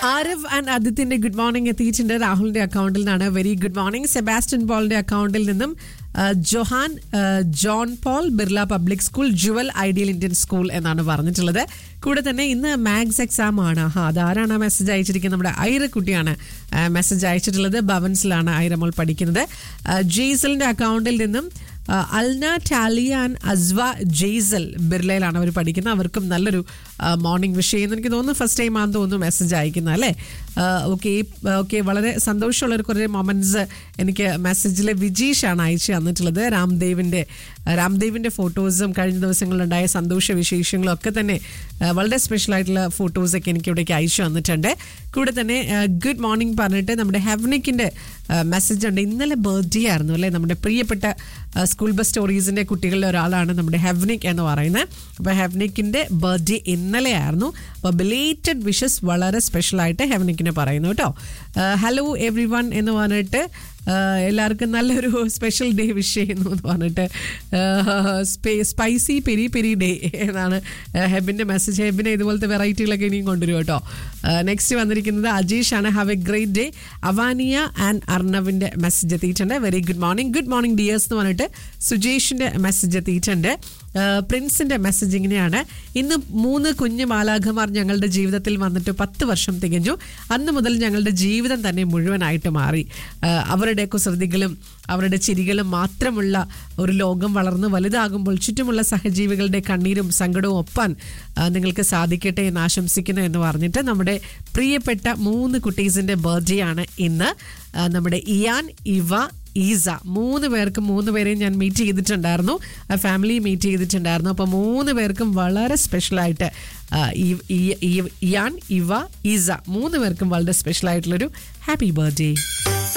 Aarav and ആദിത്യന്റെ good morning എത്തിയിട്ടുണ്ട് രാഹുലിന്റെ അക്കൗണ്ടിൽ നിന്നാണ് വെരി ഗുഡ് മോർണിംഗ് സെബാസ്റ്റ്യൻ പോളിന്റെ അക്കൗണ്ടിൽ നിന്നും ആ, ജൊഹാൻ ആ, John Paul Birla public school jewel ideal Indian school എന്നാണ് പറഞ്ഞിട്ടുള്ളത് കൂടെ തന്നെ ഇന്ന് മാത്സ് എക്സാം ആണ് ഹാ അതാരാണ് മെസ്സേജ് അയച്ചിരിക്കുന്നത് നമ്മുടെ ഐറ കുട്ടിയാണ് മെസ്സേജ് അയച്ചിട്ടുള്ളത് ഭവൻസിലാണ് ഐറമോൾ പഠിക്കുന്നത് ആ, ജെയ്സലിന്റെ അക്കൗണ്ടിൽ നിന്നും ആ, അൽന ടാലിയ ആൻഡ് അസ്വ ജെയ്സൽ ബിർലയിലാണ് അവർ പഠിക്കുന്നത് അവർക്കും നല്ലൊരു മോർണിംഗ് വിഷ് ചെയ്യുന്നു എനിക്ക് തോന്നുന്നു ഫസ്റ്റ് ടൈം ആണെന്ന് തോന്നുന്നു മെസ്സേജ് അയക്കുന്നത് അല്ലേ ഓക്കെ ഓക്കെ വളരെ സന്തോഷമുള്ള ഒരു കുറേ മൊമെന്റ്സ് എനിക്ക് മെസ്സേജിൽ വിജീഷാണ് അയച്ചു തന്നിട്ടുള്ളത് രാംദേവിൻ്റെ രാംദേവിൻ്റെ ഫോട്ടോസും കഴിഞ്ഞ ദിവസങ്ങളിലുണ്ടായ സന്തോഷ വിശേഷങ്ങളും ഒക്കെ തന്നെ ആ, വളരെ സ്പെഷ്യൽ ആയിട്ടുള്ള ഫോട്ടോസൊക്കെ എനിക്ക് ഇവിടേക്ക് അയച്ചു തന്നിട്ടുണ്ട് കൂടെ തന്നെ ഗുഡ് മോർണിംഗ് പറഞ്ഞിട്ട് നമ്മുടെ ഹെവനിക്കിൻ്റെ മെസ്സേജ് ഉണ്ട് ഇന്നലെ ബർത്ത്ഡേ ആയിരുന്നു അല്ലേ നമ്മുടെ പ്രിയപ്പെട്ട ആ, സ്കൂൾ ബസ് സ്റ്റോറീസിൻ്റെ കുട്ടികളിൽ ഒരാളാണ് നമ്മുടെ ഹെവനിക് എന്ന് പറയുന്നത് അപ്പോൾ ഹെവനിക്കിൻ്റെ ബർത്ത്ഡേ ഇന്നലെ ആയിരുന്നു അപ്പോൾ ബിലേറ്റഡ് വിഷസ് വളരെ സ്പെഷ്യലായിട്ട് ഹെവനിക്കിന് പറയുന്നു കേട്ടോ ഹലോ എവ്രി വൺ എന്ന് പറഞ്ഞിട്ട് ആ, എല്ലാവർക്കും നല്ലൊരു സ്പെഷ്യൽ ഡേ വിഷ് ചെയ്യുന്നു എന്ന് പറഞ്ഞിട്ട് സ്പൈസി പെരി പെരി ഡേ എന്നാണ് ഹെബിൻ്റെ മെസ്സേജ് ഹെബിനെ ഇതുപോലത്തെ വെറൈറ്റികളൊക്കെ ഇനിയും കൊണ്ടുവരും കേട്ടോ നെക്സ്റ്റ് വന്നിരിക്കുന്നത് അജീഷ് ആണ് have a great day Avaniya and അർണവിൻ്റെ മെസ്സേജ് എത്തിയിട്ടുണ്ട് very good morning good morning dears എന്ന് പറഞ്ഞിട്ട് സുജേഷിൻ്റെ മെസ്സേജ് എത്തിയിട്ടുണ്ട് പ്രിൻസിന്റെ മെസ്സേജ് ഇങ്ങനെയാണ് ഇന്ന് മൂന്ന് കുഞ്ഞു മാലാഖമാർ ഞങ്ങളുടെ ജീവിതത്തിൽ വന്നിട്ട് പത്ത് വർഷം തികഞ്ഞു അന്ന് മുതൽ ഞങ്ങളുടെ ജീവിതം തന്നെ മുഴുവനായിട്ട് മാറി ആ, അവരുടെ കുസൃതികളും അവരുടെ ചിരികളും മാത്രമുള്ള ഒരു ലോകം വളർന്ന് വലുതാകുമ്പോൾ ചുറ്റുമുള്ള സഹജീവികളുടെ കണ്ണീരും സങ്കടവും ഒപ്പാൻ ആ, നിങ്ങൾക്ക് സാധിക്കട്ടെ എന്ന് ആശംസിക്കുന്നു എന്ന് പറഞ്ഞിട്ട് നമ്മുടെ പ്രിയപ്പെട്ട മൂന്ന് കുട്ടീസിന്റെ ബർത്ത്ഡേ ആണ് ഇന്ന് ആ, നമ്മുടെ ഇയാൻ ഇവ ഈസ മൂന്ന് പേർക്കും മൂന്ന് പേരെയും ഞാൻ മീറ്റ് ചെയ്തിട്ടുണ്ടായിരുന്നു ഫാമിലി മീറ്റ് ചെയ്തിട്ടുണ്ടായിരുന്നു അപ്പോൾ മൂന്ന് പേർക്കും വളരെ സ്പെഷ്യലായിട്ട് ആ, ഈ- ഈ- ഈ- ഇയാൻ ഇവ ഈസ മൂന്ന് പേർക്കും വളരെ സ്പെഷ്യലായിട്ടുള്ളൊരു ഹാപ്പി ബർത്ത്ഡേ